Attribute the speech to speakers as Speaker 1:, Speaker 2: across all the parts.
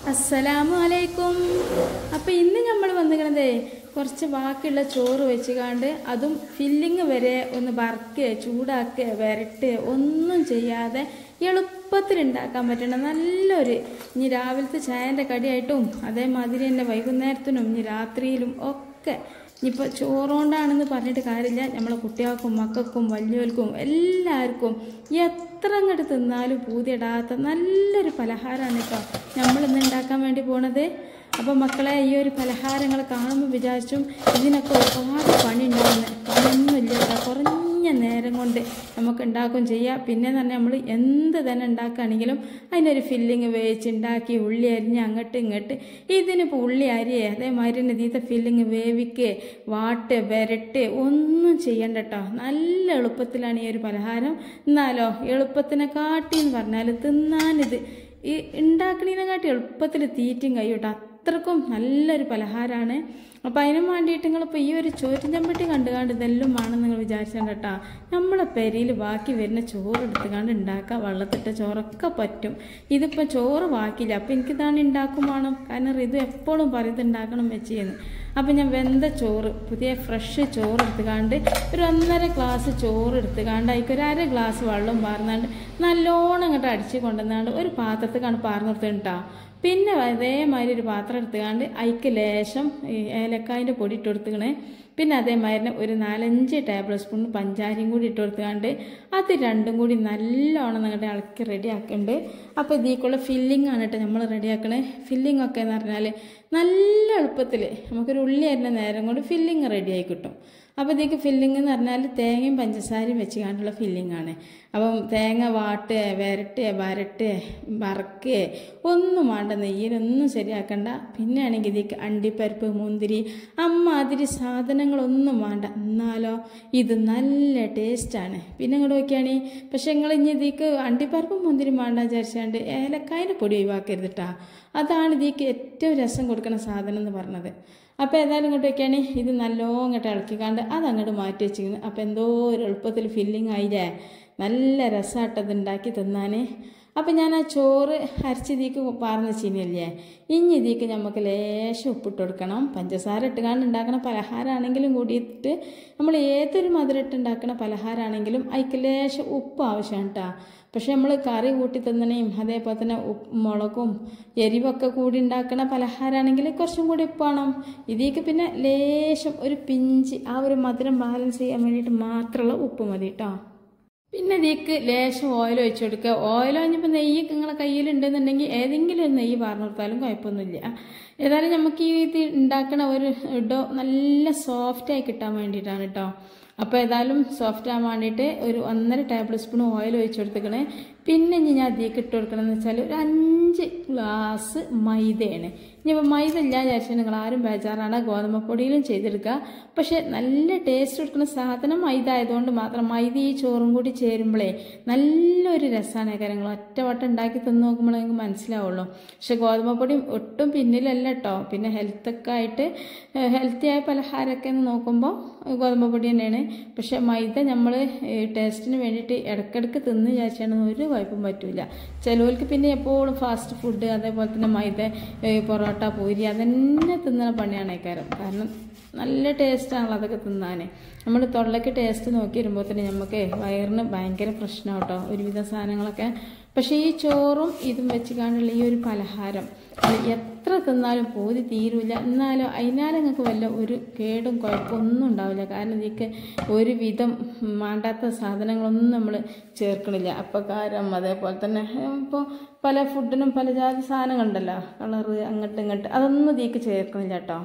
Speaker 1: അസ്സലാമു അലൈക്കും അപ്പം ഇന്ന് നമ്മൾ വന്നിരിക്കണതേ കുറച്ച് ബാക്കിയുള്ള ചോറ് വെച്ചുകാണ്ട് അതും ഫില്ലിങ് വരെ ഒന്ന് വറുക്കുക ചൂടാക്കുക വരട്ടുക ഒന്നും ചെയ്യാതെ എളുപ്പത്തിൽ ഉണ്ടാക്കാൻ പറ്റുന്ന നല്ലൊരു ഇനി രാവിലത്തെ ചായൻ്റെ കടിയായിട്ടും അതേമാതിരി തന്നെ വൈകുന്നേരത്തിനും ഇനി രാത്രിയിലും ഒക്കെ ഇനിയിപ്പോൾ ചോറുകൊണ്ടാണെന്ന് പറഞ്ഞിട്ട് കാര്യമില്ല നമ്മളെ കുട്ടികൾക്കും മക്കൾക്കും വലിയവർക്കും എല്ലാവർക്കും എത്ര അങ്ങോട്ട് തിന്നാലും പൂതിയിടാത്ത നല്ലൊരു പലഹാരമാണ് കേട്ടോ നമ്മളിന്ന് ഉണ്ടാക്കാൻ വേണ്ടി പോണത് അപ്പോൾ മക്കളെ ഈ ഒരു പലഹാരങ്ങൾ കാണുമ്പോൾ വിചാരിച്ചും ഇതിനൊക്കെ ഒരുപാട് പണി ഉണ്ടാകുന്നത് പണിയൊന്നുമില്ല കേട്ടോ കുറഞ്ഞ നേരം കൊണ്ട് നമുക്ക് ഉണ്ടാക്കുകയും ചെയ്യാം പിന്നെ തന്നെ നമ്മൾ എന്ത് തന്നെ ഉണ്ടാക്കുകയാണെങ്കിലും അതിനൊരു ഫില്ലിങ് വേവിച്ച് ഉണ്ടാക്കി ഉള്ളി അരിഞ്ഞ് അങ്ങോട്ട് ഇങ്ങോട്ട് ഇതിനിപ്പോൾ ഉള്ളി അരിയേ അതേമാതിരി തന്നെ ഇതിത്തെ ഫില്ലിങ് വേവിക്ക് വാട്ട് വരട്ട് ഒന്നും ചെയ്യണ്ട കേട്ടോ നല്ല എളുപ്പത്തിലാണ് ഈ ഒരു പലഹാരം എന്നാലോ എളുപ്പത്തിനെ കാട്ടി എന്ന് പറഞ്ഞാൽ തിന്നാനിത് ഈ ഉണ്ടാക്കണതിനെക്കാട്ടി എളുപ്പത്തിൽ തീറ്റും കഴിയൂട്ടോ അത്രക്കും നല്ലൊരു പലഹാരമാണ് അപ്പോൾ അതിനും വേണ്ടിയിട്ട് നിങ്ങളിപ്പോൾ ഈ ഒരു ചോറ്റും ചമ്പട്ടി കണ്ടു കണ്ട് ഇതെല്ലാം വേണം നിങ്ങൾ വിചാരിച്ചാൽ കേട്ടോ നമ്മളെ പെരിയിൽ ബാക്കി വരുന്ന ചോറ് എടുത്തുകാണ്ട് ഉണ്ടാക്കുക വെള്ളത്തിട്ട ചോറൊക്കെ പറ്റും ഇതിപ്പോൾ ചോറ് ബാക്കിയില്ല അപ്പോൾ എനിക്കിതാണ് ഉണ്ടാക്കും വേണം കാരണം ഇത് എപ്പോഴും പറയുന്നത് ഉണ്ടാക്കണം വെച്ചെന്ന് അപ്പം ഞാൻ വെന്ത ചോറ് പുതിയ ഫ്രഷ് ചോറ് എടുത്തുകാണ്ട് ഒരു ഒന്നര ഗ്ലാസ് ചോറ് എടുത്തുകാണ്ട് അതിക്ക് ഒരു അര ഗ്ലാസ് വെള്ളം പാർന്നാണ്ട് നല്ലോണം ഇങ്ങോട്ട് അടിച്ച് കൊണ്ടുവന്നാണ്ട് ഒരു പാത്രത്തേക്കാണ് പാർന്നു കൊടുത്തിട്ടാ പിന്നെ അതേമാതിരി ഒരു പാത്രം എടുത്തുകാണ്ട് അതിക്ക് ലേശം ഈ ഏലക്കായൻ്റെ പൊടി ഇട്ട് കൊടുത്തുക്കണേ പിന്നെ അതേമാതിരി തന്നെ ഒരു നാലഞ്ച് ടേബിൾ സ്പൂൺ പഞ്ചാരയും കൂടി ഇട്ട് കൊടുത്തുകാണ്ട് അത് രണ്ടും കൂടി നല്ലോണം നിങ്ങളുടെ ഇളക്കി റെഡി ആക്കുന്നുണ്ട് അപ്പോൾ ഇതിലേക്കുള്ള ഫില്ലിംഗ് ആണ് കേട്ടോ നമ്മൾ റെഡി ആക്കണേ ഫില്ലിംഗ് ഒക്കെ എന്ന് പറഞ്ഞാൽ നല്ല എളുപ്പത്തിൽ നമുക്കൊരു ഉള്ളി അരിഞ്ഞ നേരം കൊണ്ട് ഫില്ലിങ് റെഡി ആയി കിട്ടും അപ്പോൾ ഇതിലേക്ക് ഫില്ലിംഗ് എന്ന് പറഞ്ഞാൽ തേങ്ങയും പഞ്ചസാരയും വെച്ച് കണ്ടുള്ള ഫില്ലിംഗ് ആണ് അപ്പം തേങ്ങ വാട്ട് വരട്ട് വരട്ട് വറക്ക് ഒന്നും വേണ്ട നെയ്യിനൊന്നും ശരിയാക്കണ്ട പിന്നെ ആണെങ്കിൽ ഇതിലേക്ക് അണ്ടിപ്പരിപ്പ് മുന്തിരി അമ്മാതിരി സാധനങ്ങളൊന്നും വേണ്ട എന്നാലോ ഇത് നല്ല ടേസ്റ്റാണ് പിന്നെ ഇങ്ങോട്ട് നോക്കിയാണി പക്ഷെ നിങ്ങൾ ഇനി ഇതിലേക്ക് അണ്ടിപ്പരിപ്പും മുന്തിരിയും വേണ്ട വിചാരിച്ചാണ്ട് ഏലക്കായൻ്റെ പൊടി ഒഴിവാക്കരുത് കേട്ടോ അതാണ് ഇതിലേക്ക് ഏറ്റവും രസം കൊടുക്കുന്ന സാധനം എന്ന് പറഞ്ഞത് അപ്പോൾ ഏതായാലും ഇങ്ങോട്ട് വെക്കുകയാണ് ഇത് നല്ലോണം ഇങ്ങോട്ട് ഇളക്കിക്കാണ്ട് അത് അങ്ങോട്ട് മാറ്റി വെച്ചിരിക്കുന്നു അപ്പോൾ എന്തോ ഒരു എളുപ്പത്തിൽ ഫില്ലിങ് ആയില്ലേ നല്ല രസമായിട്ടത് ഉണ്ടാക്കി തിന്നാൻ അപ്പം ഞാൻ ആ ചോറ് അരച്ചിതീക്ക് പാർന്ന് വെച്ചില്ലേ ഇനി ഇതിക്ക് നമുക്ക് ലേശം ഉപ്പിട്ട് കൊടുക്കണം പഞ്ചസാര ഇട്ടുകാണ്ട് ഉണ്ടാക്കുന്ന പലഹാരമാണെങ്കിലും കൂടിയിട്ട് നമ്മൾ ഏതൊരു മധുരട്ട് ഉണ്ടാക്കുന്ന പലഹാരമാണെങ്കിലും അതിക്ക് ലേശം ഉപ്പ് ആവശ്യമാണ് കേട്ടോ പക്ഷെ നമ്മൾ കറി കൂട്ടി തിന്നണേയും അതേപോലെ തന്നെ ഉപ്പ് മുളകും എരിവൊക്കെ കൂടി ഉണ്ടാക്കുന്ന പലഹാരമാണെങ്കിൽ കുറച്ചും കൂടി ഉപ്പാണം ഇതിലേക്ക് പിന്നെ ലേശം ഒരു പിഞ്ച് ആ ഒരു മധുരം ബാലൻസ് ചെയ്യാൻ വേണ്ടിയിട്ട് മാത്രമുള്ള ഉപ്പ് മതി കേട്ടോ പിന്നെ ഇതിലേക്ക് ലേശം ഓയിൽ ഒഴിച്ചു കൊടുക്കുക ഓയിൽ കഴിഞ്ഞപ്പോൾ നെയ്യ് നിങ്ങളെ കയ്യിലുണ്ടെന്നുണ്ടെങ്കിൽ ഏതെങ്കിലും ഒരു നെയ്യ് പറഞ്ഞു കൊടുത്താലും കുഴപ്പമൊന്നുമില്ല ഏതായാലും നമുക്ക് ഈ ഇത് ഉണ്ടാക്കണ ഒരു ഡോ നല്ല സോഫ്റ്റായി കിട്ടാൻ വേണ്ടിയിട്ടാണ് കേട്ടോ അപ്പോൾ ഏതായാലും സോഫ്റ്റ് ആവാൻ വേണ്ടിയിട്ട് ഒരു ഒന്നര ടേബിൾ സ്പൂൺ ഓയിൽ ഒഴിച്ചു കൊടുത്തേക്കണേ പിന്നെ ഇനി ഞാൻ അതിലേക്ക് ഇട്ട് കൊടുക്കണമെന്ന് വെച്ചാൽ ഒരു അഞ്ച് ഗ്ലാസ് മൈദയാണ് ഇനിയിപ്പോൾ മൈദ ഇല്ല വിചാരിച്ചാൽ നിങ്ങൾ ആരും ബേജാറാണ് ഗോതമ്പപ്പൊടിയിലും ചെയ്തെടുക്കുക പക്ഷേ നല്ല ടേസ്റ്റ് കൊടുക്കുന്ന സാധനം മൈദ ആയതുകൊണ്ട് മാത്രം മൈദ ഈ ചോറും കൂടി ചേരുമ്പോഴേ നല്ലൊരു രസമാണ് കാര്യങ്ങൾ ഒറ്റ വട്ടം ഉണ്ടാക്കി തിന്ന് നോക്കുമ്പോൾ നിങ്ങൾക്ക് മനസ്സിലാവുള്ളൂ പക്ഷെ ഗോതമ്പപ്പൊടി ഒട്ടും പിന്നിലല്ല കേട്ടോ പിന്നെ ഹെൽത്തൊക്കെ ആയിട്ട് ഹെൽത്തി ആയ പലഹാരമൊക്കെ എന്ന് നോക്കുമ്പോൾ ഗോതമ്പപ്പൊടി തന്നെയാണ് പക്ഷെ മൈദ നമ്മൾ ടേസ്റ്റിന് വേണ്ടിയിട്ട് ഇടയ്ക്കിടയ്ക്ക് തിന്ന് വിചാരിച്ചാണ് ഒരു കുഴപ്പം പറ്റില്ല ചിലവർക്ക് പിന്നെ എപ്പോഴും ഫാസ്റ്റ് ഫുഡ് അതേപോലെ തന്നെ മൈദ പൊറോട്ട പൂരി അതന്നെ തിന്നുന്ന പണിയാണ് കാരം കാരണം നല്ല ടേസ്റ്റാണല്ലോ അതൊക്കെ തിന്നാൻ നമ്മൾ തൊള്ളയ്ക്ക് ടേസ്റ്റ് നോക്കി വരുമ്പോൾ തന്നെ നമുക്ക് വയറിന് ഭയങ്കര പ്രശ്നം കേട്ടോ ഒരുവിധ സാധനങ്ങളൊക്കെ പക്ഷേ ഈ ചോറും ഇതും വെച്ച് കാണുള്ള ഈ ഒരു പലഹാരം അത് എത്ര തിന്നാലും പോതി തീരൂല എന്നാലും അതിനാൽ നിങ്ങൾക്ക് വല്ല ഒരു കേടും കുഴപ്പമൊന്നും ഉണ്ടാവില്ല കാരണം ഇതിക്ക് ഒരുവിധം വേണ്ടാത്ത സാധനങ്ങളൊന്നും നമ്മൾ ചേർക്കണില്ല അപ്പക്കാരം അതേപോലെ തന്നെ ഇപ്പോൾ പല ഫുഡിനും പല ജാതി സാധനങ്ങളുണ്ടല്ലോ കളറ് അങ്ങോട്ട് ഇങ്ങോട്ട് അതൊന്നും ഇതിക്ക് ചേർക്കണില്ല കേട്ടോ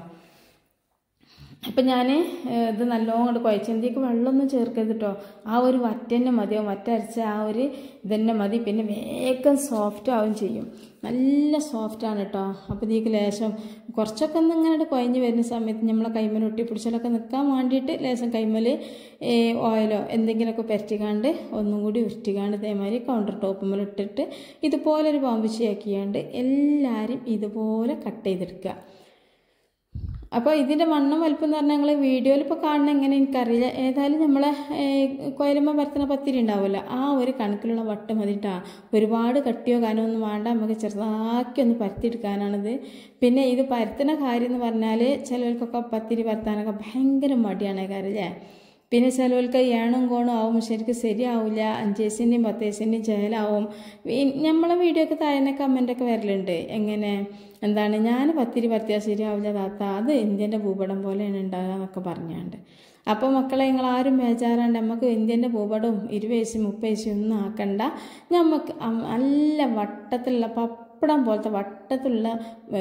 Speaker 1: അപ്പം ഞാൻ ഇത് നല്ലോണം കൊണ്ട് കുഴച്ചതിലേക്ക് വെള്ളമൊന്നും ചേർക്കരുത് കേട്ടോ ആ ഒരു വറ്റ തന്നെ മതിയാവും വറ്റ അരച്ച ആ ഒരു ഇതന്നെ മതി പിന്നെ വേഗം സോഫ്റ്റ് ആവും ചെയ്യും നല്ല സോഫ്റ്റാണ് കേട്ടോ അപ്പോൾ ഇതിലേക്ക് ലേശം കുറച്ചൊക്കെ ഒന്ന് ഇങ്ങനെ കുഴഞ്ഞ് വരുന്ന സമയത്ത് നമ്മളെ കൈമൽ ഒട്ടി പിടിച്ചാലൊക്കെ നിൽക്കാൻ വേണ്ടിയിട്ട് ലേശം കൈമൽ ഓയിലോ എന്തെങ്കിലുമൊക്കെ പരറ്റിക്കാണ്ട് ഒന്നും കൂടി ഉരുട്ടിക്കാണ്ട് ഇതേമാതിരി കൗണ്ടർ ടോപ്പുമ്മൽ ഇട്ടിട്ട് ഇതുപോലെ ഒരു പാമ്പുച്ചിയാക്കിയാണ്ട് എല്ലാവരും ഇതുപോലെ കട്ട് ചെയ്തെടുക്കുക അപ്പോൾ ഇതിൻ്റെ വണ്ണം വലിപ്പം എന്ന് പറഞ്ഞാൽ ഞങ്ങൾ വീഡിയോയിൽ ഇപ്പോൾ കാണുന്ന എങ്ങനെ എനിക്കറിയില്ല ഏതായാലും നമ്മളെ കോയിലമ്മ പരത്തുന്ന പത്തിരി ഉണ്ടാവുമല്ലോ ആ ഒരു കണക്കിലുള്ള വട്ടം മതിട്ടാ ഒരുപാട് കട്ടിയോ കാനോ ഒന്നും വേണ്ട നമുക്ക് ചെറുതാക്കി ഒന്ന് പരത്തിയെടുക്കാനാണിത് പിന്നെ ഇത് പരത്തുന്ന കാര്യം എന്ന് പറഞ്ഞാൽ ചിലർക്കൊക്കെ പത്തിരി പരത്താനൊക്കെ ഭയങ്കര മടിയാണ് കാര്യം അല്ലേ പിന്നെ ചിലവർക്ക് ഏണും കോണും ആവും ശരിക്കും ശരിയാവില്ല അഞ്ചേസിൻ്റെയും പത്തേസിൻ്റെയും ചേലാവും നമ്മളെ വീഡിയോ ഒക്കെ താഴെ കമൻ്റൊക്കെ വരലുണ്ട് എങ്ങനെ എന്താണ് ഞാൻ പത്തിരി പരത്തിയാൽ ശരിയാവില്ല താത്ത അത് ഇന്ത്യൻ്റെ ഭൂപടം പോലെയാണ് ഉണ്ടാകുക എന്നൊക്കെ പറഞ്ഞാണ്ട് അപ്പോൾ മക്കളെ നിങ്ങൾ ആരും ബേജാറാണ്ട് നമുക്ക് ഇന്ത്യൻ്റെ ഭൂപടവും ഇരുവയസ്സ് മുപ്പയസ്സ് ഒന്നും ആക്കണ്ട നമുക്ക് നല്ല വട്ടത്തിലുള്ള പപ്പടം പോലത്തെ വട്ടത്തിലുള്ള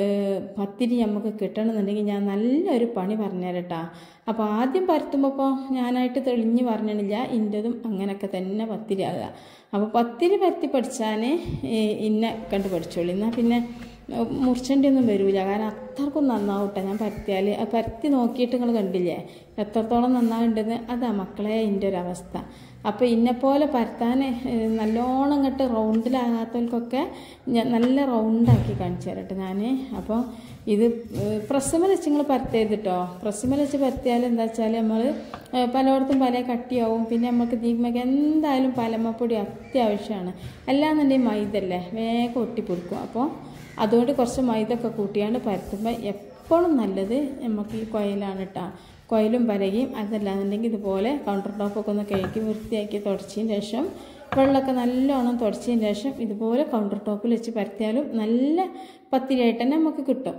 Speaker 1: പത്തിരി നമുക്ക് കിട്ടണമെന്നുണ്ടെങ്കിൽ ഞാൻ നല്ലൊരു പണി പറഞ്ഞുതരട്ടാ അപ്പോൾ ആദ്യം പരത്തുമ്പോൾ ഇപ്പോൾ ഞാനായിട്ട് തെളിഞ്ഞ് പറഞ്ഞില്ല ഇൻ്റെതും അങ്ങനെയൊക്കെ തന്നെ പത്തിരി ആകുക അപ്പോൾ പത്തിരി പരത്തി പഠിച്ചാൽ ഇന്നെ കണ്ട് പഠിച്ചോളൂ എന്നാൽ പിന്നെ മുറിച്ചേണ്ടി ഒന്നും വരില്ല കാരണം അത്രക്കും നന്നാവട്ടെ ഞാൻ പരത്തിയാൽ പരത്തി നോക്കിയിട്ട് നിങ്ങൾ കണ്ടില്ലേ എത്രത്തോളം നന്നാവുണ്ടെന്ന് അതാ മക്കളെ എൻ്റെ ഒരു അവസ്ഥ അപ്പോൾ ഇന്നെപ്പോലെ പരത്താൻ നല്ലോണം ഇങ്ങോട്ട് റൗണ്ടിലാകാത്തവർക്കൊക്കെ ഞാൻ നല്ല റൗണ്ടാക്കി കാണിച്ചു തരട്ടെ ഞാൻ അപ്പോൾ ഇത് പ്രസ്സുമൽ വെച്ച് നിങ്ങൾ പരത്തരുത് കേട്ടോ പ്രസ്സുമൽ വെച്ച് പരത്തിയാൽ എന്താ വെച്ചാൽ നമ്മൾ പലയിടത്തും പല കട്ടിയാവും പിന്നെ നമുക്ക് ദീപമൊക്കെ എന്തായാലും പലമപ്പൊടി അത്യാവശ്യമാണ് അല്ലാന്നുണ്ടെങ്കിൽ മൈദല്ലേ വേഗം ഒട്ടിപ്പിടിക്കും അപ്പോൾ അതുകൊണ്ട് കുറച്ച് മൈദ ഒക്കെ കൂട്ടിയാണ്ട് പരത്തുമ്പോൾ എപ്പോഴും നല്ലത് നമുക്ക് ഈ കൊയലാണ് കേട്ടോ കൊയലും പരകിയും അതല്ലാന്നുണ്ടെങ്കിൽ ഇതുപോലെ കൗണ്ടർ ടോപ്പൊക്കെ ഒന്ന് കഴുകി വൃത്തിയാക്കി തുടച്ചതിന് ശേഷം വെള്ളമൊക്കെ നല്ലോണം തുടച്ചതിന് ശേഷം ഇതുപോലെ കൗണ്ടർ ടോപ്പിൽ വെച്ച് പരത്തിയാലും നല്ല പത്തിരിയായിട്ട് തന്നെ നമുക്ക് കിട്ടും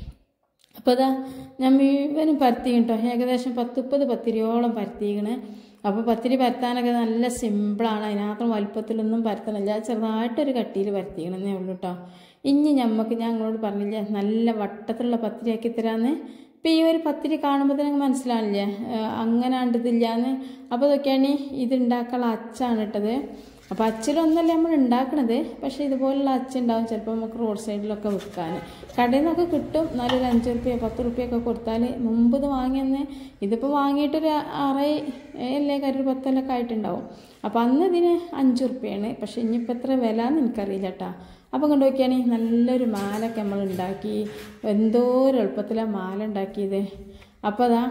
Speaker 1: അപ്പോൾ അതാ ഞാൻ മുഴുവനും പരത്തി കേട്ടോ ഏകദേശം പത്ത് മുപ്പത് പത്തിരിയോളം പരത്തിക്കണ് അപ്പോൾ പത്തിരി പരത്താനൊക്കെ നല്ല സിമ്പിളാണ് അതിനകത്ത് വലുപ്പത്തിലൊന്നും പരത്തണില്ല ചെറുതായിട്ടൊരു കട്ടിയിൽ പരത്തിക്കണമെന്നേ ഉള്ളൂ കേട്ടോ ഇനി ഞമ്മക്ക് ഞങ്ങളോട് പറഞ്ഞില്ലേ നല്ല വട്ടത്തിലുള്ള പത്തിരിയാക്കി തരാമെന്ന് ഇപ്പം ഈ ഒരു പത്തിരി കാണുമ്പോൾ തന്നെ മനസ്സിലാവില്ലേ അങ്ങനാണ്ട് ഇതില്ലാന്ന് അപ്പോൾ ഇതൊക്കെയാണ് ഇത് ഉണ്ടാക്കാനുള്ള അച്ചാണ് ഇട്ടത് അപ്പോൾ അച്ചിലൊന്നല്ല നമ്മൾ ഉണ്ടാക്കണത് പക്ഷേ ഇതുപോലുള്ള അച്ചുണ്ടാവും ചിലപ്പോൾ നമുക്ക് റോഡ് സൈഡിലൊക്കെ വിൽക്കാൻ കടയിൽ നിന്നൊക്കെ കിട്ടും നല്ലൊരു അഞ്ച് റുപ്യ പത്ത് റുപ്യൊക്കെ കൊടുത്താൽ മുമ്പ് ഇത് വാങ്ങിയെന്ന് ഇതിപ്പോൾ വാങ്ങിയിട്ടൊരു ആറ് അല്ലേ കാര്യം പത്തൊല്ലൊക്കെ ആയിട്ടുണ്ടാവും അപ്പോൾ അന്ന് ഇതിന് അഞ്ച് റുപ്യാണ് പക്ഷേ ഇനിയിപ്പോൾ എത്ര വില എന്ന് എനിക്കറിയില്ല കേട്ടോ അപ്പം കണ്ടു നോക്കിയാണെങ്കിൽ നല്ലൊരു മാലൊക്കെ നമ്മൾ ഉണ്ടാക്കി എന്തോ ഒരു എളുപ്പത്തിലാണ് മാല ഉണ്ടാക്കിയത് അപ്പോൾ അതാ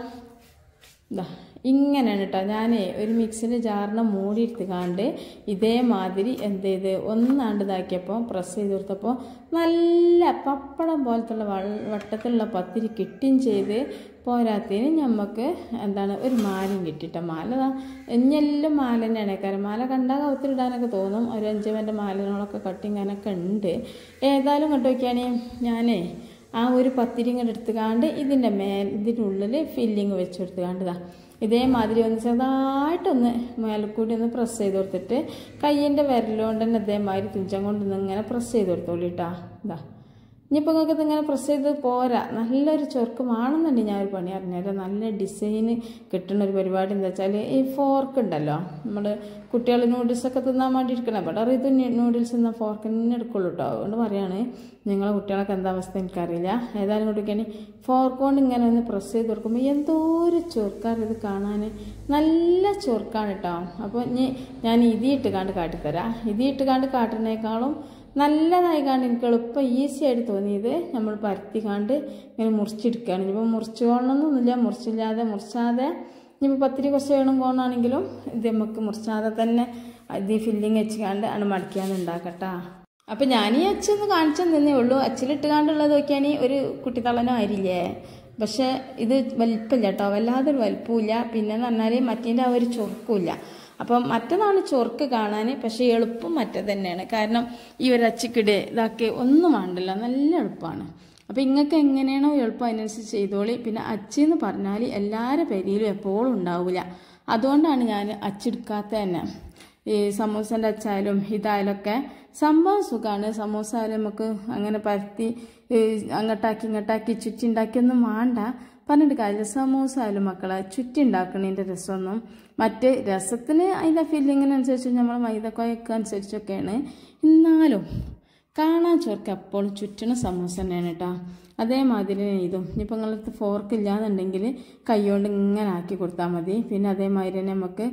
Speaker 1: ഇതാ ഇങ്ങനെയാണ് കേട്ടോ ഞാനേ ഒരു മിക്സിൻ്റെ ജാറിനെ മൂടിയെടുത്ത് കാണ്ട് ഇതേമാതിരി എന്ത് ചെയ്ത് ഒന്നാണ്ട് ഇതാക്കിയപ്പോൾ പ്രസ് ചെയ്ത് കൊടുത്തപ്പോൾ നല്ല പപ്പടം പോലത്തുള്ള വട്ടത്തിലുള്ള പത്തിരി കിട്ടുകയും ചെയ്ത് പോരാത്തതിന് നമുക്ക് എന്താണ് ഒരു മാലയും കിട്ടിയിട്ട മാല എഞ്ഞെല്ലാം മാല തന്നെയാണ് കാരണം മാല കണ്ടാൽ ഒത്തിരി ഇടാനൊക്കെ തോന്നും ഒരു അഞ്ചുവൻ്റെ മാലകളൊക്കെ കട്ടിങ്ങാനൊക്കെ ഉണ്ട് ഏതായാലും കണ്ടു നോക്കിയാണെങ്കിൽ ഞാനേ ആ ഒരു പത്തിരി ഇങ്ങോട്ട് എടുത്തുകാണ്ട് ഇതിൻ്റെ മേൽ ഇതിൻ്റെ ഉള്ളിൽ ഫില്ലിങ് വെച്ച് കൊടുത്തുകാണ്ടതാ ഇതേമാതിരി ഒന്ന് ചെറുതായിട്ടൊന്ന് മേലക്കൂടി ഒന്ന് പ്രസ് ചെയ്ത് കൊടുത്തിട്ട് കയ്യിൻ്റെ വിരലുകൊണ്ട് തന്നെ ഇതേമാതിരി തുഞ്ചം കൊണ്ടൊന്ന് ഇങ്ങനെ പ്രസ് ചെയ്ത് കൊടുത്തോളൂ കേട്ടാ ഇതാ ഇനിയിപ്പോൾ നിങ്ങൾക്ക് ഇതിങ്ങനെ പ്രസ് ചെയ്ത് പോരാ നല്ലൊരു ചൊർക്ക് വേണമെന്നുണ്ടെങ്കിൽ ഞാൻ ഒരു പണി അറിഞ്ഞുതരാം നല്ല ഡിസൈന് കിട്ടുന്ന ഒരു പരിപാടി എന്താ വെച്ചാൽ ഈ ഫോർക്ക് ഉണ്ടല്ലോ നമ്മൾ കുട്ടികൾ നൂഡിൽസൊക്കെ തിന്നാൻ വേണ്ടി ഇരിക്കണം ഇവിടെ അറിയത് നൂഡിൽസ് തിന്നാൻ ഫോർക്ക് തന്നെ എടുക്കുള്ളൂ കേട്ടോ അതുകൊണ്ട് പറയാണ് നിങ്ങളെ കുട്ടികളൊക്കെ എന്താ അവസ്ഥ എനിക്കറിയില്ല ഏതായാലും കൊടുക്കുകയാണെങ്കിൽ ഫോർക്ക് കൊണ്ട് ഇങ്ങനെ ഒന്ന് പ്രസ് ചെയ്ത് കൊടുക്കുമ്പോൾ എന്തോ ഒരു ചൊർക്കാർ ഇത് കാണാൻ നല്ല ചൊർക്കാണ് കേട്ടോ അപ്പോൾ ഇനി ഞാൻ ഇതിയിട്ട് കാണ്ട് കാട്ടിത്തരാം ഇതിയിട്ട് കാണ്ട് കാട്ടുന്നേക്കാളും നല്ലതായി കാണ്ട് എനിക്ക് എളുപ്പം ഈസി ആയിട്ട് തോന്നിയത് നമ്മൾ പരത്തി കാണ്ട് ഇങ്ങനെ മുറിച്ചെടുക്കുകയാണ് ഇനിയിപ്പോൾ മുറിച്ച് കൊള്ളണമെന്നൊന്നുമില്ല മുറിച്ചില്ലാതെ മുറിച്ചാതെ ഇനിയിപ്പോൾ പത്തിരി കുറച്ച് വേണം പോകണമെങ്കിലും ഇത് നമുക്ക് മുറിച്ചാതെ തന്നെ ഇത് ഫില്ലിങ് വെച്ച് കാണ്ട് ആണ് മടക്കിയാന്ന് ഉണ്ടാക്കട്ടാ അപ്പം ഞാൻ ഈ അച്ചൊന്ന് കാണിച്ചു തന്നേ ഉള്ളൂ അച്ചിലിട്ട് കാണ്ടുള്ളത് നോക്കിയാണെങ്കിൽ ഒരു കുട്ടിത്തള്ളനോ ആയിരില്ലേ പക്ഷേ ഇത് വലിപ്പമില്ല കേട്ടോ വല്ലാതൊരു വലിപ്പമില്ല പിന്നെന്ന് പറഞ്ഞാൽ മറ്റേൻ്റെ ആ ഒരു ചൊറുക്കില്ല അപ്പം മറ്റേതാണ് ചൊർക്ക് കാണാൻ പക്ഷേ എളുപ്പം മറ്റേത് തന്നെയാണ് കാരണം ഈ ഒരു അച്ചിക്കിടെ ഇതാക്കി ഒന്നും വേണ്ടല്ലോ നല്ല എളുപ്പമാണ് അപ്പം ഇങ്ങൾക്ക് എങ്ങനെയാണോ എളുപ്പം അതിനനുസരിച്ച് ചെയ്തോളി പിന്നെ അച്ചി എന്ന് പറഞ്ഞാൽ എല്ലാവരുടെ പെരിയിലും എപ്പോഴും ഉണ്ടാവില്ല അതുകൊണ്ടാണ് ഞാൻ അച്ചെടുക്കാത്ത തന്നെ ഈ സമൂസൻ്റെ അച്ചായാലും ഇതായാലൊക്കെ സംഭവം സുഖമാണ് സമൂസ ആയാലും നമുക്ക് അങ്ങനെ പരത്തി അങ്ങോട്ടാക്കി ഇങ്ങോട്ടാക്കി ചുറ്റി ഉണ്ടാക്കിയൊന്നും വേണ്ട പറഞ്ഞിട്ട് കാര്യമില്ല സമൂസ ആയാലും മക്കളെ ചുറ്റി ഉണ്ടാക്കണതിൻ്റെ രസമൊന്നും മറ്റ് രസത്തിന് അതിൻ്റെ ഫില്ലിങ്ങിനനുസരിച്ച് നമ്മൾ മൈദക്കൊയൊക്കെ അനുസരിച്ചൊക്കെയാണ് എന്നാലും കാണാൻ ചോർക്ക് എപ്പോഴും ചുറ്റണ സമൂസ തന്നെയാണ് കേട്ടോ അതേമാതിരി ഇതും ഇനിയിപ്പോൾ നിങ്ങളടുത്ത് ഫോർക്ക് ഇല്ലാന്നുണ്ടെങ്കിൽ കൈകൊണ്ട് ഇങ്ങനെ ആക്കി കൊടുത്താൽ മതി പിന്നെ അതേമാതിരി തന്നെ നമുക്ക്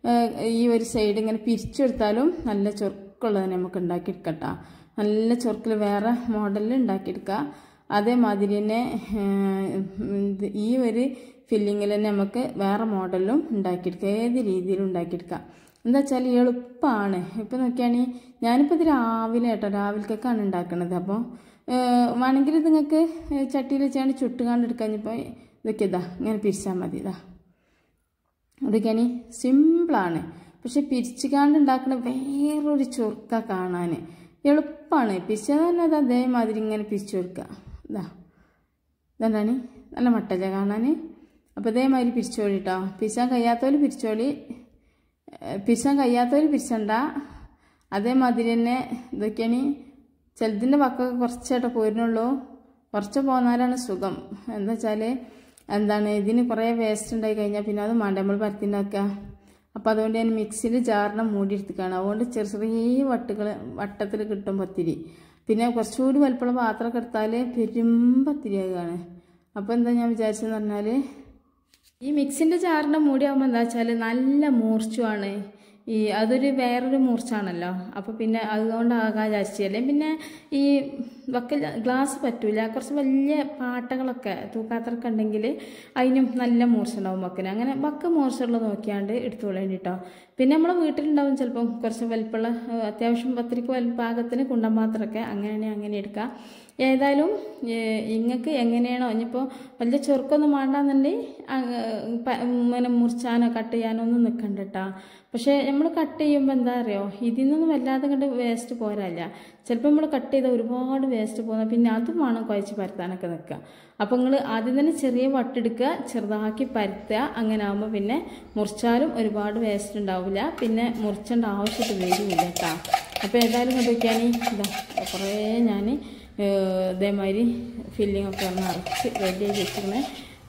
Speaker 1: ഈ ഒരു സൈഡ് ഇങ്ങനെ പിരിച്ചെടുത്താലും നല്ല ചൊറുക്കുള്ളത് നമുക്ക് ഉണ്ടാക്കിയെടുക്കട്ടോ നല്ല ചൊറുക്കിൽ വേറെ മോഡലിൽ ഉണ്ടാക്കിയെടുക്കുക അതേമാതിരി തന്നെ ഏഹ്, ഇത് ഈ ഒരു ഫില്ലിങ്ങിൽ തന്നെ നമുക്ക് വേറെ മോഡലും ഉണ്ടാക്കിയെടുക്കാം ഏത് രീതിയിലും ഉണ്ടാക്കിയെടുക്കാം എന്താ വെച്ചാൽ എളുപ്പമാണ് ഇപ്പം നോക്കിയാണെങ്കിൽ ഞാനിപ്പോൾ ഇത് രാവിലെ കേട്ടോ രാവിലേക്കൊക്കെയാണ് ഉണ്ടാക്കുന്നത് അപ്പോൾ വേണമെങ്കിൽ ഇത് നിങ്ങൾക്ക് ചട്ടിയിൽ വെച്ചാണ്ട് ചുട്ടുകാണ്ട് എടുക്കാഞ്ഞിപ്പോൾ ഇതൊക്കെ ഇതാ ഇങ്ങനെ പിരിച്ചാൽ മതി ഇതാ അതൊക്കെയാണ് സിമ്പിളാണ് പക്ഷെ പിരിച്ചുകാണ്ട് ഉണ്ടാക്കുന്ന വേറൊരു ചൊറുക്ക കാണാൻ എളുപ്പമാണ് പിരിച്ചത് തന്നെ അത് അതേമാതിരി ഇങ്ങനെ പിരിച്ചു കൊടുക്കുക ഇതാ ഇതെന്താണ് നല്ല മട്ടല്ല കാണാൻ അപ്പോൾ ഇതേമാതിരി പിരിച്ചോളി കേട്ടോ പിരിച്ചാൻ കഴിയാത്തവർ പിരിച്ചോളി ഏഹ് പിരിച്ചാൻ കഴിയാത്തവർ പിരിച്ചണ്ട അതേമാതിരി തന്നെ ഇതൊക്കെയാണ് ചിലതിൻ്റെ പക്കൊക്കെ കുറച്ചായിട്ട് പോരുന്നുള്ളൂ കുറച്ച് പോന്നാലാണ് സുഖം എന്താ വെച്ചാൽ എന്താണ് ഇതിന് കുറേ വേസ്റ്റ് ഉണ്ടായി കഴിഞ്ഞാൽ പിന്നെ അത് വേണ്ട നമ്മൾ പരത്തിണ്ടാക്കുക അപ്പോൾ അതുകൊണ്ട് ഞാൻ മിക്സിയിൽ ജാറിനെ മൂടി എടുത്തിക്കാണ് അതുകൊണ്ട് ചെറിയ ചെറിയ വട്ടുകൾ വട്ടത്തിൽ കിട്ടും പത്തിരി പിന്നെ കുറച്ചുകൂടി വലുപ്പമുള്ള പാത്രമൊക്കെ എടുത്താൽ പെരും പത്തിരിയാകാണ് അപ്പോൾ എന്താ ഞാൻ വിചാരിച്ചതെന്ന് പറഞ്ഞാൽ ഈ മിക്സിൻ്റെ ചാറിൻ്റെ മൂടിയാകുമ്പോൾ എന്താ വെച്ചാൽ നല്ല മൂർച്ചമാണ് ഈ അതൊരു വേറൊരു മൂർച്ചാണല്ലോ അപ്പോൾ പിന്നെ അതുകൊണ്ടാകാൻ വിചാരിച്ചല്ലേ പിന്നെ ഈ വക്കൽ ഗ്ലാസ് പറ്റൂല കുറച്ച് വലിയ പാട്ടകളൊക്കെ തൂക്കാത്രൊക്കെ ഉണ്ടെങ്കിൽ അതിനും നല്ല മൂർച്ച ഉണ്ടാവും വക്കിന് അങ്ങനെ വക്ക മൂർച്ചയുള്ളത് നോക്കിയാണ്ട് എടുത്തോളേണ്ടി കേട്ടോ പിന്നെ നമ്മളെ വീട്ടിലുണ്ടാവും ചിലപ്പം കുറച്ച് വലിപ്പമുള്ള ഏഹ്, അത്യാവശ്യം പത്തിരിക്ക് വൽ പാകത്തിന് കുണ്ടൻ പാത്രമൊക്കെ അങ്ങനെയാണെങ്കിൽ അങ്ങനെ എടുക്കാം ഏതായാലും ഇങ്ങൾക്ക് എങ്ങനെയാണോ ഇനിയിപ്പോൾ വലിയ ചെറുക്കൊന്നും വേണ്ടാന്നുണ്ടെങ്കിൽ ഇങ്ങനെ മുറിച്ചാനോ കട്ട് ചെയ്യാനോ ഒന്നും നിൽക്കണ്ട കേട്ടോ പക്ഷേ നമ്മൾ കട്ട് ചെയ്യുമ്പോൾ എന്താ അറിയോ ഇതിൽ നിന്നൊന്നും വല്ലാതെ കണ്ട് വേസ്റ്റ് പോരല്ല ചിലപ്പോൾ നമ്മൾ കട്ട് ചെയ്താൽ ഒരുപാട് വേസ്റ്റ് പോകുന്ന പിന്നെ അതും വേണം കുഴച്ച് പരത്താനൊക്കെ നിൽക്കുക അപ്പോൾ നിങ്ങൾ ആദ്യം തന്നെ ചെറിയ വട്ടെടുക്കുക ചെറുതാക്കി പരത്തുക അങ്ങനെ ആകുമ്പോൾ പിന്നെ മുറിച്ചാലും ഒരുപാട് വേസ്റ്റ് ഉണ്ടാവില്ല പിന്നെ മുറിച്ചേണ്ട ആവശ്യത്തിൽ വരില്ല കേട്ടോ അപ്പോൾ ഏതായാലും കൊണ്ടുവയ്ക്കാൻ ഇതാ കുറേ ഞാൻ ഇതേമാതിരി ഫില്ലിംഗ് ഒക്കെ ഒന്ന് അരച്ച് റെഡിയാക്കി വെച്ചിങ്ങനെ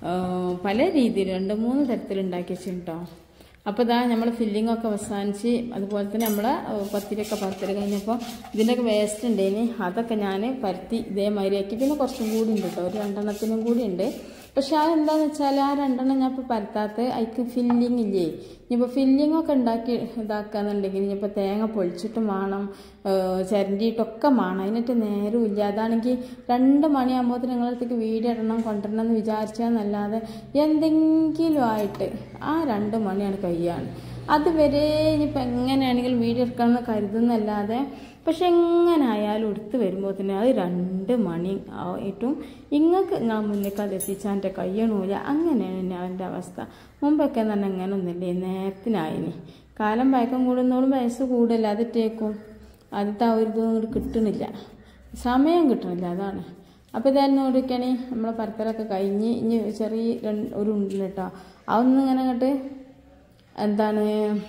Speaker 1: പല രീതിയിൽ രണ്ട് മൂന്ന് തരത്തിൽ ഉണ്ടാക്കി വെച്ചിട്ടോ അപ്പോൾ ഇതാ നമ്മൾ ഫില്ലിംഗ് ഒക്കെ അവസാനിച്ച് അതുപോലെ തന്നെ നമ്മളെ പത്തിരിയൊക്കെ പരത്തൽ കഴിഞ്ഞപ്പോൾ ഇതിൻ്റെയൊക്കെ വേസ്റ്റ് ഉണ്ടേനി അതൊക്കെ ഞാൻ പരത്തി ഇതേമാതിരി ആക്കി പിന്നെ കുറച്ചും കൂടി ഉണ്ട് കേട്ടോ ഒരു രണ്ടെണ്ണത്തിനും കൂടി ഉണ്ട് പക്ഷെ അതെന്താന്ന് വെച്ചാൽ ആ രണ്ടെണ്ണം ഞാൻ ഇപ്പോൾ പരത്താത്ത അതിക്ക് ഫില്ലിംഗ് ഇല്ലേ ഇനിയിപ്പോൾ ഫില്ലിംഗ് ഒക്കെ ഉണ്ടാക്കി ഇതാക്കാന്നുണ്ടെങ്കിൽ ഇനിയിപ്പോൾ തേങ്ങ പൊളിച്ചിട്ടും വേണം ഏഹ് ചിരണ്ടിയിട്ടൊക്കെ വേണം അതിനിട്ട് നേരവും ഇല്ല അതാണെങ്കിൽ രണ്ട് മണിയാകുമ്പോൾ നിങ്ങളടുത്തേക്ക് വീഡിയോ ഇടണം കൊണ്ടുവരണം എന്ന് വിചാരിച്ചാന്നല്ലാതെ എന്തെങ്കിലും ആയിട്ട് ആ രണ്ട് മണിയാണ് കഴിയാണ് അതുവരെ ഇനിയിപ്പോൾ എങ്ങനെയാണെങ്കിലും വീഡിയോ എടുക്കണമെന്ന് കരുതുന്നല്ലാതെ പക്ഷെ എങ്ങനെ ആയാലും എടുത്ത് വരുമ്പോൾ തന്നെ അത് രണ്ട് മണി ആയിട്ടും ഇങ്ങൾക്ക് ഞാൻ മുന്നിലേക്ക് അത് എത്തിച്ചാൻ്റെ കഴിയണമില്ല അങ്ങനെയാണ് ഞാൻ എൻ്റെ അവസ്ഥ മുമ്പൊക്കെ എന്ന് പറഞ്ഞാൽ അങ്ങനെ ഒന്നുമില്ലേ നേരത്തിനായിനി കാലം പഴക്കം കൂടുന്നോളും വയസ്സ് കൂടല്ല അതിട്ടേക്കും ആദ്യത്തെ ആ ഒരു ഇതൊന്നും ഇങ്ങോട്ട് കിട്ടണില്ല സമയം കിട്ടണില്ല അതാണ് അപ്പോൾ ഇതായിരുന്നു നോക്കിയാണെ നമ്മളെ പരത്തലൊക്കെ കഴിഞ്ഞ് ഇനി ചെറിയ രണ്ട് ഒരു ഉണ്ട് കേട്ടോ അതൊന്നും ഇങ്ങനെ അങ്ങോട്ട് എന്താണ്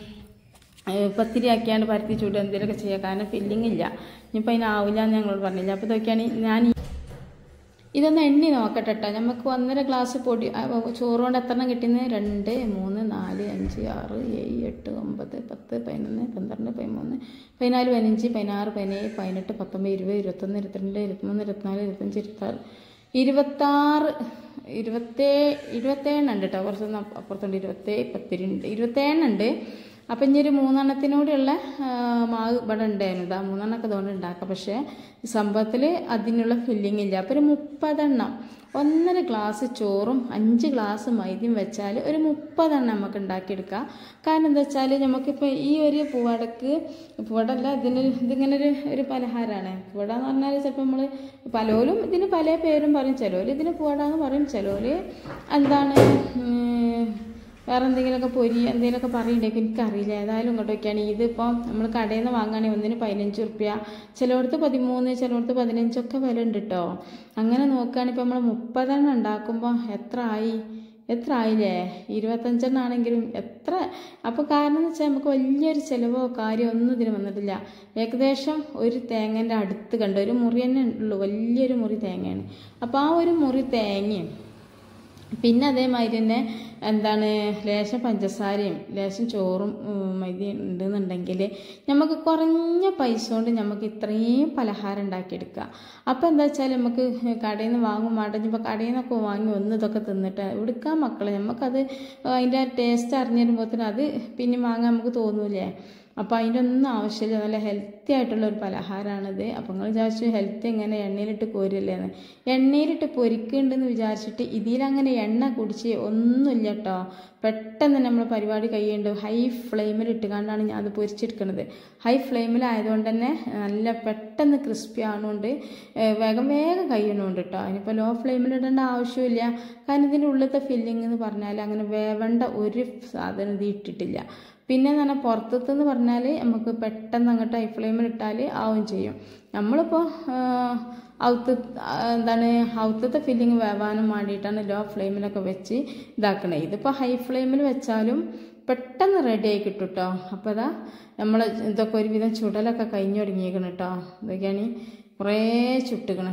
Speaker 1: ഏഹ് പത്തിരി ആക്കിയാണ്ട് പരത്തി ചൂട് എന്തെങ്കിലുമൊക്കെ ചെയ്യാം കാരണം ഫില്ലിംഗ് ഇല്ല ഇനിയിപ്പോൾ അതിനാവില്ല എന്ന് ഞങ്ങളോട് പറഞ്ഞില്ല അപ്പോൾ ഇതൊക്കെയാണ് ഞാൻ ഈ- ഇതൊന്ന് എണ്ണി നോക്കട്ടെ കേട്ടോ നമുക്ക് ഒന്നര ഗ്ലാസ് പൊടി ആ, ചോറ് കൊണ്ട് എത്ര എണ്ണം കിട്ടുന്നത് രണ്ട് മൂന്ന് നാല് അഞ്ച് ആറ് ഏഴ് എട്ട് ഒമ്പത് പത്ത് പതിനൊന്ന് പന്ത്രണ്ട് പതിമൂന്ന് പതിനാല് പതിനഞ്ച് പതിനാറ് പതിനേഴ് പതിനെട്ട് പത്തൊമ്പത് ഇരുപത് ഇരുപത്തൊന്ന് ഇരുപത്തിരണ്ട് ഇരുപത്തിമൂന്ന് ഇരുപത്തിനാല് ഇരുപത്തഞ്ച് ഇരുപത്താറ് ഇരുപത്താറ് ഇരുപത്തേ ഇരുപത്തേഴുണ്ട് കേട്ടോ കുറച്ചൊന്ന് അപ്പുറത്തുണ്ട് ഇരുപത്തേഴ് പത്തിരുണ്ട് ഇരുപത്തേഴുണ്ട് അപ്പം ഇനി ഒരു മൂന്നെണ്ണത്തിനൂടെയുള്ള ആ, മാവ് ഇവിടെ ഉണ്ടായിരുന്നു ഇതാ മൂന്നെണ്ണമൊക്കെ അതുകൊണ്ട് ഉണ്ടാക്കാം പക്ഷേ സംഭവത്തിൽ അതിനുള്ള ഫില്ലിംഗ് ഇല്ല അപ്പോൾ ഒരു മുപ്പതെണ്ണം ഒന്നര ഗ്ലാസ് ചോറും അഞ്ച് ഗ്ലാസ് മൈദയും വെച്ചാൽ ഒരു മുപ്പതെണ്ണം നമുക്ക് ഉണ്ടാക്കിയെടുക്കാം കാരണം എന്താ വെച്ചാൽ നമുക്കിപ്പോൾ ഈ ഒരു പൂവടക്ക് പൂവടല്ല ഇതിന് ഇതിങ്ങനെ ഒരു ഒരു പലഹാരമാണ് പൂവട എന്ന് പറഞ്ഞാൽ ചിലപ്പോൾ നമ്മൾ പലോലും ഇതിന് പല പേരും പറയും ചിലോല് ഇതിന് പൂവട എന്ന് പറയും ചിലോല് എന്താണ് ഉം, വേറെ എന്തെങ്കിലുമൊക്കെ പൊരി എന്തെങ്കിലുമൊക്കെ പറയുന്നുണ്ടെങ്കിൽ എനിക്കറിയില്ല ഏതായാലും ഇങ്ങോട്ടൊക്കെയാണ് ഇതിപ്പോൾ നമ്മൾ കടയിൽ നിന്ന് വാങ്ങുകയാണെങ്കിൽ ഒന്നിന് പതിനഞ്ച് റുപ്യ ചിലയിടത്ത് പതിമൂന്ന് ചിലയിടത്ത് പതിനഞ്ചൊക്കെ വില ഉണ്ട് കേട്ടോ അങ്ങനെ നോക്കുകയാണെങ്കിൽ ഇപ്പോൾ നമ്മൾ മുപ്പതെണ്ണം ഉണ്ടാക്കുമ്പോൾ എത്ര ആയി എത്ര ആയില്ലേ ഇരുപത്തഞ്ചെണ്ണം ആണെങ്കിലും എത്ര അപ്പോൾ കാരണം എന്ന് വെച്ചാൽ നമുക്ക് വലിയൊരു ചിലവോ കാര്യമോ ഒന്നും ഇതിന് വന്നിട്ടില്ല ഏകദേശം ഒരു തേങ്ങേൻ്റെ അടുത്ത് കണ്ട് ഒരു മുറി തന്നെ ഉള്ളൂ വലിയൊരു മുറി തേങ്ങയാണ് അപ്പോൾ ആ ഒരു മുറി തേങ്ങയും പിന്നെ അതേമാതിരി തന്നെ എന്താണ് ലേശം പഞ്ചസാരയും ലേശം ചോറും ഉം, മൈദ ഉണ്ടെന്നുണ്ടെങ്കിൽ നമുക്ക് കുറഞ്ഞ പൈസ കൊണ്ട് നമുക്ക് ഇത്രയും പലഹാരം ഉണ്ടാക്കിയെടുക്കാം അപ്പോൾ എന്താ വെച്ചാൽ നമുക്ക് കടയിൽ നിന്ന് വാങ്ങും വേണ്ട ഇപ്പോൾ കടയിൽ നിന്നൊക്കെ വാങ്ങി ഒന്ന് ഇതൊക്കെ തിന്നിട്ട് എടുക്കാൻ മക്കളെ നമുക്കത് അതിൻ്റെ ടേസ്റ്റ് അറിഞ്ഞു വരുമ്പോഴത്തേനും അത് പിന്നെ വാങ്ങാൻ നമുക്ക് തോന്നൂലേ അപ്പോൾ അതിൻ്റെ ഒന്നും ആവശ്യമില്ല നല്ല ഹെൽത്തി ആയിട്ടുള്ള ഒരു പലഹാരമാണിത് അപ്പോൾ നിങ്ങൾ വിചാരിച്ചു ഹെൽത്ത് എങ്ങനെ എണ്ണയിലിട്ട് കോരില്ലേന്ന് എണ്ണയിലിട്ട് പൊരിക്കുന്നുണ്ടെന്ന് വിചാരിച്ചിട്ട് ഇതിലങ്ങനെ എണ്ണ കുടിച്ച് ഒന്നുമില്ല കേട്ടോ പെട്ടെന്ന് നമ്മൾ പരിപാടി കഴിയുന്നുണ്ട് ഹൈ ഫ്ലെയിമിൽ ഇട്ടുകൊണ്ടാണ് ഞാൻ അത് പൊരിച്ചെടുക്കുന്നത് ഹൈ ഫ്ലെയിമിലായതുകൊണ്ട് തന്നെ നല്ല പെട്ടെന്ന് ക്രിസ്പി ആണുകൊണ്ട് വേഗം വേഗം കഴിയണമുണ്ട് കേട്ടോ അതിനിപ്പോൾ ലോ ഫ്ലെയിമിൽ ഇടേണ്ട ആവശ്യമില്ല കാരണം ഇതിൻ്റെ ഉള്ളിലത്തെ ഫില്ലിംഗ് എന്ന് പറഞ്ഞാൽ അങ്ങനെ വേവേണ്ട ഒരു സാധനം ഇത് ഇട്ടിട്ടില്ല പിന്നെ എന്ന് പറഞ്ഞാൽ പുറത്തുനിന്ന് പറഞ്ഞാൽ നമുക്ക് പെട്ടെന്ന് അങ്ങോട്ട് ഹൈ ഫ്ലെയിമിൽ ഇട്ടാൽ ആവും ചെയ്യും നമ്മളിപ്പോൾ ഔത്ത് എന്താണ് ഔത്തത്തെ ഫില്ലിങ് വേവാനും വേണ്ടിയിട്ടാണ് ലോ ഫ്ലെയിമിലൊക്കെ വെച്ച് ഇതാക്കണത് ഇതിപ്പോൾ ഹൈ ഫ്ലെയിമിൽ വെച്ചാലും പെട്ടെന്ന് റെഡി ആയി കിട്ടും കേട്ടോ അപ്പോൾ അതാ നമ്മൾ ഇതൊക്കെ ഒരുവിധം ചുടലൊക്കെ കഴിഞ്ഞു തുടങ്ങിയേക്കണം കേട്ടോ ഇതൊക്കെയാണ് കുറേ ചുട്ടുകണ്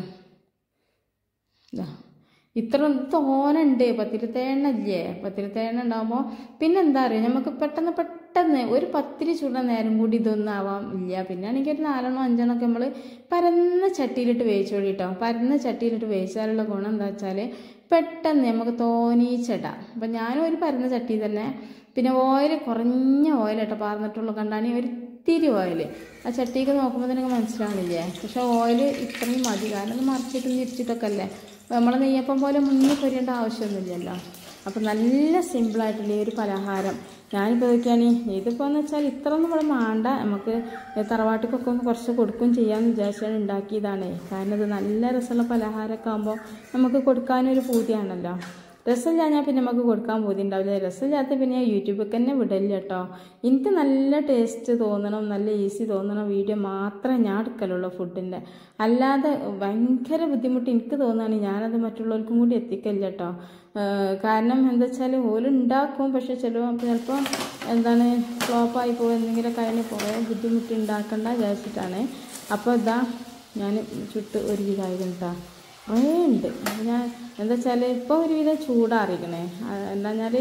Speaker 1: ഇതാ ഇത്ര തോനുണ്ട് പത്തിരുത്തേണ്ണ ഇല്ലേ പത്തിരുത്തേണ്ണ ഉണ്ടാകുമ്പോൾ പിന്നെ എന്താ അറിയുക നമുക്ക് പെട്ടെന്ന് പെട്ടെന്ന് ഒരു പത്തിരി ചൂട നേരം കൂടി ഇതൊന്നും ആവാം ഇല്ല പിന്നെ ആണെങ്കിൽ ഒരു നാലെണ്ണോ അഞ്ചെണ്ണോ ഒക്കെ നമ്മൾ പരന്ന ചട്ടിയിലിട്ട് വേവിച്ചോളി കേട്ടോ പരന്ന ചട്ടിയിലിട്ട് വേവിച്ചാലുള്ള ഗുണം എന്താ വെച്ചാൽ പെട്ടെന്ന് നമുക്ക് തോനീച്ചിടാം അപ്പം ഞാനും ഒരു പരന്ന ചട്ടി തന്നെ പിന്നെ ഓയിൽ കുറഞ്ഞ ഓയിൽ കേട്ടോ പാർന്നിട്ടുള്ളൂ കണ്ടാണ് ഒരു ഇത്തിരി ഓയിൽ ആ ചട്ടിക്ക് നോക്കുമ്പോൾ തന്നെ മനസ്സിലാവണില്ലേ പക്ഷെ ഓയിൽ ഇത്രയും മതി കാരണം ഇത് മറിച്ചിട്ടും തിരിച്ചിട്ടൊക്കെ അല്ലേ നമ്മളെ നെയ്യപ്പം പോലെ മുന്നിൽ പൊരിയേണ്ട ആവശ്യമൊന്നുമില്ലല്ലോ അപ്പം നല്ല സിമ്പിളായിട്ടുള്ള ഈ ഒരു പലഹാരം ഞാനിപ്പോൾ നോക്കിയാണ് ഇതിപ്പോൾ എന്ന് വെച്ചാൽ ഇത്ര ഒന്നും ഇവിടെ വേണ്ട നമുക്ക് തറവാട്ടിക്കൊക്കെ ഒന്ന് കുറച്ച് കൊടുക്കുകയും ചെയ്യാമെന്ന് വിചാരിച്ചാണ് ഉണ്ടാക്കിയതാണ് കാരണം ഇത് നല്ല രസമുള്ള പലഹാരമൊക്കെ ആകുമ്പോൾ നമുക്ക് കൊടുക്കാനൊരു പൂതിയാണല്ലോ രസമില്ലാഞ്ഞാൽ പിന്നെ നമുക്ക് കൊടുക്കാൻ പോതി ഉണ്ടാവില്ല രസമില്ലാത്ത പിന്നെ യൂട്യൂബിൽ തന്നെ വിടില്ല കേട്ടോ എനിക്ക് നല്ല ടേസ്റ്റ് തോന്നണം നല്ല ഈസി തോന്നണം വീഡിയോ മാത്രമേ ഞാൻ എടുക്കലുള്ളൂ ഫുഡിൻ്റെ അല്ലാതെ ഭയങ്കര ബുദ്ധിമുട്ട് എനിക്ക് തോന്നുകയാണ് ഞാനത് മറ്റുള്ളവർക്കും കൂടി എത്തിക്കില്ല കേട്ടോ കാരണം എന്താ വെച്ചാൽ ഓലുണ്ടാക്കും പക്ഷെ ചിലപ്പോൾ ചിലപ്പോൾ എന്താണ് ഫ്ലോപ്പായി പോകും എന്തെങ്കിലുമൊക്കെ അതിന് കുറേ ബുദ്ധിമുട്ട് ഉണ്ടാക്കണ്ട വിചാരിച്ചിട്ടാണ് അപ്പോൾ ഇതാ ഞാൻ ചുട്ട് ഒരു വിധമായിരുന്നു കേട്ടോ കുറേ ഉണ്ട് അപ്പം ഞാൻ എന്താ വെച്ചാൽ ഇപ്പോൾ ഒരുവിധം ചൂടാറിക്കണേ എന്താ പറഞ്ഞാൽ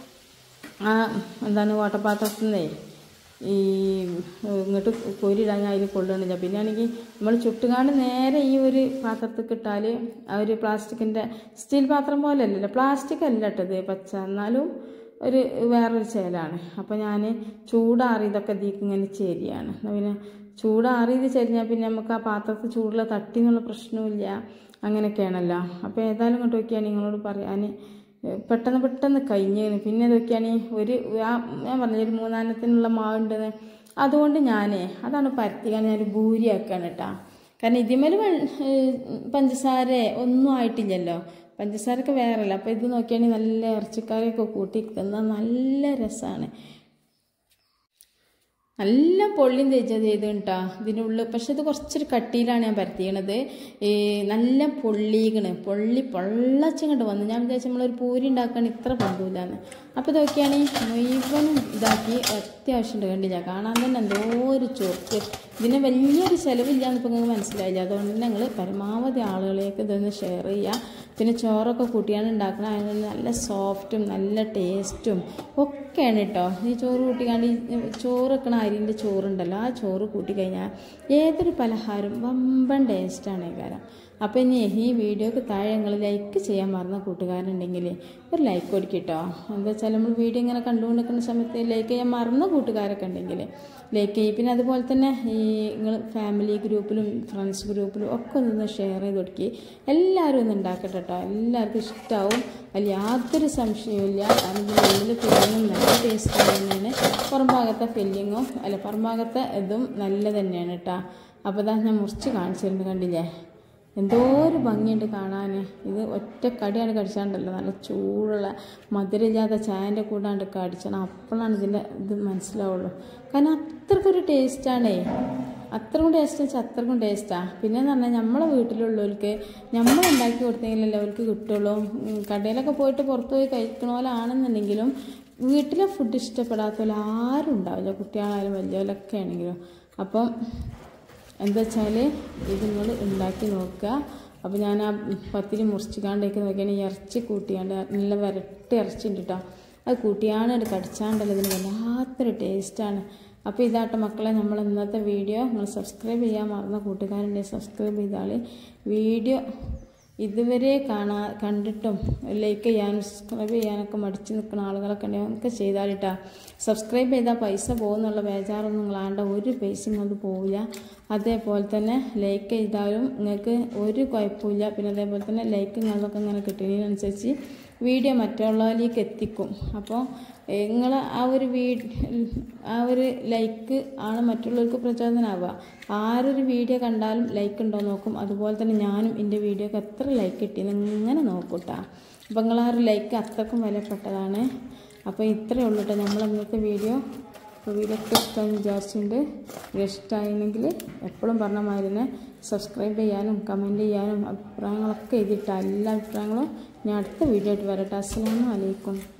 Speaker 1: ആ എന്താണ് ഓട്ടപാത്രത്തിൽ നിന്നേ ഈ ഇങ്ങോട്ട് കോരിയിടാൻ ഞാൻ അതിൽ കൊള്ളുന്നില്ല പിന്നെ ആണെങ്കിൽ നമ്മൾ ചുട്ടുകാണ്ട് നേരെ ഈ ഒരു പാത്രത്തിൽ ഇട്ടാൽ ആ ഒരു പ്ലാസ്റ്റിക്കിൻ്റെ സ്റ്റീൽ പാത്രം പോലെ അല്ലല്ലോ പ്ലാസ്റ്റിക് അല്ല ഇട്ടത് പച്ച എന്നാലും ഒരു വേറൊരു ചേലാണ് അപ്പോൾ ഞാൻ ചൂടാറി ഇതൊക്കെ ഇതിക്ക് ഇങ്ങനെ ചേരിയാണ് പിന്നെ ചൂടാറിയത് ചെരിഞ്ഞാൽ പിന്നെ നമുക്ക് ആ പാത്രത്തിൽ ചൂടുള്ള തട്ടി എന്നുള്ള പ്രശ്നമില്ല അങ്ങനെയൊക്കെയാണല്ലോ അപ്പോൾ ഏതായാലും ഇങ്ങോട്ട് നോക്കിയാണ് നിങ്ങളോട് പറയാൻ പെട്ടെന്ന് പെട്ടെന്ന് കഴിഞ്ഞ് പിന്നെ ഇതൊക്കെയാണ് ഒരു ആ ഞാൻ പറഞ്ഞ ഒരു മൂന്നാലത്തിനുള്ള മാവുണ്ടെന്ന് അതുകൊണ്ട് ഞാൻ അതാണ് പരത്തിക്കാണ് ഞാൻ ഭൂരിയാക്കാണ് കേട്ടോ കാരണം ഇതിമേൽ പഞ്ചസാര ഒന്നും ആയിട്ടില്ലല്ലോ പഞ്ചസാരയൊക്കെ വേറല്ല അപ്പോൾ ഇത് നോക്കിയാണെങ്കിൽ നല്ല ഇറച്ചിക്കറിയൊക്കെ കൂട്ടി തിന്നാൽ നല്ല രസമാണ് നല്ല പൊള്ളിയും തേച്ചത് ചെയ്ത് കേട്ടോ ഇതിനുള്ളിൽ പക്ഷെ ഇത് കുറച്ചൊരു കട്ടിയിലാണ് ഞാൻ പരത്തിയണത് ഈ നല്ല പൊള്ളിക്കണ് പൊള്ളി പൊള്ളച്ചിങ്ങോട്ട് വന്നു ഞാൻ വിചാരിച്ചു നമ്മളൊരു പൂരി ഉണ്ടാക്കാൻ ഇത്ര പൊന്തൂലാന്ന് അപ്പോൾ ഇതൊക്കെയാണ് മുഴുവനും ഇതാക്കി അത്യാവശ്യം കണ്ടില്ല കാണാൻ തന്നെ എന്തോ ഒരു ചൊർക്ക് ഇതിന് വലിയൊരു ചിലവില്ലാന്ന് ഇപ്പം നിങ്ങൾക്ക് മനസ്സിലായില്ല അതുകൊണ്ട് ഞങ്ങൾ പരമാവധി ആളുകളിലേക്ക് ഇതൊന്ന് ഷെയർ ചെയ്യുക പിന്നെ ചോറൊക്കെ കൂട്ടിയാണ് ഉണ്ടാക്കണം അതിന് നല്ല സോഫ്റ്റും നല്ല ടേസ്റ്റും ഒക്കെയാണ് കേട്ടോ ഈ ചോറ് കൂട്ടിക്കാണ്ട് ഈ ചോറ് വെക്കണ അരിൻ്റെ ചോറുണ്ടല്ലോ ആ ചോറ് കൂട്ടിക്കഴിഞ്ഞാൽ ഏതൊരു പലഹാരം വമ്പൻ ടേസ്റ്റാണ് കാരണം അപ്പോൾ ഇനി ഈ വീഡിയോക്ക് താഴെ നിങ്ങൾ ലൈക്ക് ചെയ്യാൻ മറന്ന കൂട്ടുകാരുണ്ടെങ്കിൽ ഒരു ലൈക്ക് കൊടുക്കട്ടോ എന്താ വെച്ചാൽ നമ്മൾ വീഡിയോ ഇങ്ങനെ കണ്ടുകൊണ്ടിരിക്കുന്ന സമയത്ത് ലൈക്ക് ചെയ്യാൻ മറന്ന കൂട്ടുകാരൊക്കെ ഉണ്ടെങ്കിൽ ലൈക്ക് ചെയ്യും പിന്നെ അതുപോലെ തന്നെ ഈ നിങ്ങൾ ഫാമിലി ഗ്രൂപ്പിലും ഫ്രണ്ട്സ് ഗ്രൂപ്പിലും ഒക്കെ ഒന്ന് ഷെയർ ചെയ്ത് കൊടുക്കി എല്ലാവരും ഒന്ന് ഉണ്ടാക്കട്ടെ കേട്ടോ എല്ലാവർക്കും ഇഷ്ടമാവും അതിൽ യാതൊരു സംശയവുമില്ല കാരണം ഇതിൻ്റെ ഉള്ളിൽ ഫില്ലിങ്ങും നല്ല ടേസ്റ്റ് തന്നെയാണ് പുറം ഭാഗത്തെ ഫില്ലിങ്ങും അല്ല പുറം ഭാഗത്തെ ഇതും നല്ല തന്നെയാണ് കേട്ടോ അപ്പോൾ ഇതാ ഞാൻ മുറിച്ച് കാണിച്ചിട്ടുണ്ട് കണ്ടില്ലേ എന്തോ ഒരു ഭംഗിയുണ്ട് കാണാൻ ഇത് ഒറ്റ കടിയാണ് കടിച്ചാണ്ടല്ലോ നല്ല ചൂടുള്ള മധുരമില്ലാത്ത ചായൻ്റെ കൂടാണ്ട് കടിച്ചണം അപ്പോഴാണ് ഇതിൻ്റെ ഇത് മനസ്സിലാവുള്ളൂ കാരണം അത്രക്കൊരു ടേസ്റ്റാണേ അത്രക്കും ടേസ്റ്റ് വെച്ചാൽ അത്രക്കും ടേസ്റ്റാണ് പിന്നെ എന്ന് പറഞ്ഞാൽ നമ്മളെ വീട്ടിലുള്ളവർക്ക് നമ്മൾ ഉണ്ടാക്കി കൊടുത്തെങ്കിലല്ലേ അവർക്ക് കിട്ടുള്ളൂ കടയിലൊക്കെ പോയിട്ട് പുറത്ത് പോയി കഴിക്കണ പോലെ ആണെന്നുണ്ടെങ്കിലും വീട്ടിലെ ഫുഡ് ഇഷ്ടപ്പെടാത്ത പോലെ ആരും ഉണ്ടാവില്ല കുട്ടികളായാലും വലിയവരൊക്കെ ആണെങ്കിലും അപ്പം എന്താ വെച്ചാൽ ഇത് നിങ്ങൾ ഉണ്ടാക്കി നോക്കുക അപ്പോൾ ഞാൻ ആ പത്തിരി മുറിച്ചിക്കാണ്ടേക്ക് നോക്കിയാണ് ഇറച്ചി കൂട്ടിയാണ്ട് നല്ല വരട്ടി ഇറച്ചി ഉണ്ട് കേട്ടോ അത് കൂട്ടിയാണ് അത് കടിച്ചാണ്ടല്ലോ ഇതിന് വല്ലാത്തൊരു ടേസ്റ്റാണ് അപ്പോൾ ഇതാട്ടെ മക്കളെ നമ്മൾ ഇന്നത്തെ വീഡിയോ നിങ്ങൾ സബ്സ്ക്രൈബ് ചെയ്യാൻ മറന്ന കൂട്ടുകാരുണ്ടെങ്കിൽ സബ്സ്ക്രൈബ് ചെയ്താൽ വീഡിയോ ഇതുവരെ കാണാ കണ്ടിട്ടും ലൈക്ക് ചെയ്യാനും സബ്സ്ക്രൈബ് ചെയ്യാനൊക്കെ മടിച്ച് നിൽക്കുന്ന ആളുകളൊക്കെ ഉണ്ടെങ്കിൽ ഒക്കെ ചെയ്താലിട്ടാ സബ്സ്ക്രൈബ് ചെയ്താൽ പൈസ പോകുന്നുള്ള ബേജാറൊന്നും നിങ്ങളാണ്ട ഒരു പൈസയും അത് പോവില്ല അതേപോലെ തന്നെ ലൈക്ക് ചെയ്താലും നിങ്ങൾക്ക് ഒരു കുഴപ്പമില്ല പിന്നെ അതേപോലെ തന്നെ ലൈക്ക് നിങ്ങളൊക്കെ ഇങ്ങനെ കിട്ടുന്നതിനനുസരിച്ച് വീഡിയോ മറ്റുള്ളവരിലേക്ക് എത്തിക്കും അപ്പോൾ നിങ്ങൾ ആ ഒരു വീ ആ ഒരു ലൈക്ക് ആണ് മറ്റുള്ളവർക്ക് പ്രചോദനമാവുക ആരൊരു വീഡിയോ കണ്ടാലും ലൈക്ക് ഉണ്ടോ നോക്കും അതുപോലെ തന്നെ ഞാനും എൻ്റെ വീഡിയോക്ക് എത്ര ലൈക്ക് കിട്ടിയെന്ന് ഇങ്ങനെ നോക്കൂട്ടാ അപ്പോൾ നിങ്ങൾ ആ ഒരു ലൈക്ക് അത്രക്കും വിലപ്പെട്ടതാണ് അപ്പോൾ ഇത്രയേ ഉള്ളൂ കേട്ടോ നമ്മൾ ഇന്നത്തെ വീഡിയോ അപ്പോൾ വീഡിയോ ഒക്കെ ഇഷ്ടമെന്ന് വിചാരിച്ചിട്ടുണ്ട് ഇഷ്ടമായിരുന്നെങ്കിൽ എപ്പോഴും പറഞ്ഞ മാതിരി തന്നെ സബ്സ്ക്രൈബ് ചെയ്യാനും കമൻറ്റ് ചെയ്യാനും അഭിപ്രായങ്ങളൊക്കെ എഴുതിയിട്ടാ എല്ലാ അഭിപ്രായങ്ങളും ഞാൻ അടുത്ത വീഡിയോ ആയിട്ട് വരട്ടെ അസ്സലാമു അലൈക്കും